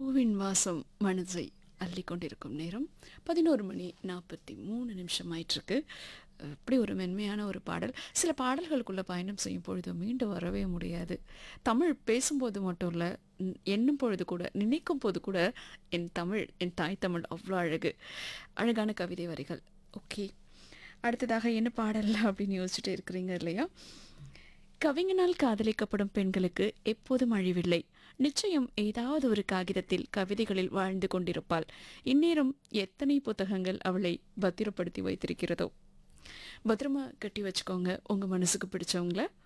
பூவின் வாசம் மனதை அள்ளி கொண்டிருக்கும் நேரம் பதினோரு மணி நாற்பத்தி மூணு நிமிஷம் ஆயிட்டிருக்கு இப்படி ஒரு மென்மையான ஒரு பாடல் சில பாடல்களுக்குள்ள பயணம் செய்யும் பொழுது மீண்டும் வரவே முடியாது தமிழ் பேசும்போது மட்டும் இல்லை எண்ணும் பொழுது கூட நினைக்கும் போது கூட என் தமிழ் என் தாய் தமிழ் அவ்வளோ அழகு அழகான கவிதை வரிகள் ஓகே அடுத்ததாக என்ன பாடல் அப்படின்னு யோசிச்சுட்டு இருக்கிறீங்க இல்லையா கவிஞனால் காதலிக்கப்படும் பெண்களுக்கு எப்போதும் அழிவில்லை நிச்சயம் ஏதாவது ஒரு காகிதத்தில் கவிதைகளில் வாழ்ந்து கொண்டிருப்பாள் இந்நேரம் எத்தனை புத்தகங்கள் அவளை பத்திரப்படுத்தி வைத்திருக்கிறதோ பத்திரமா கட்டி வச்சுக்கோங்க உங்க மனசுக்கு பிடிச்சவங்கள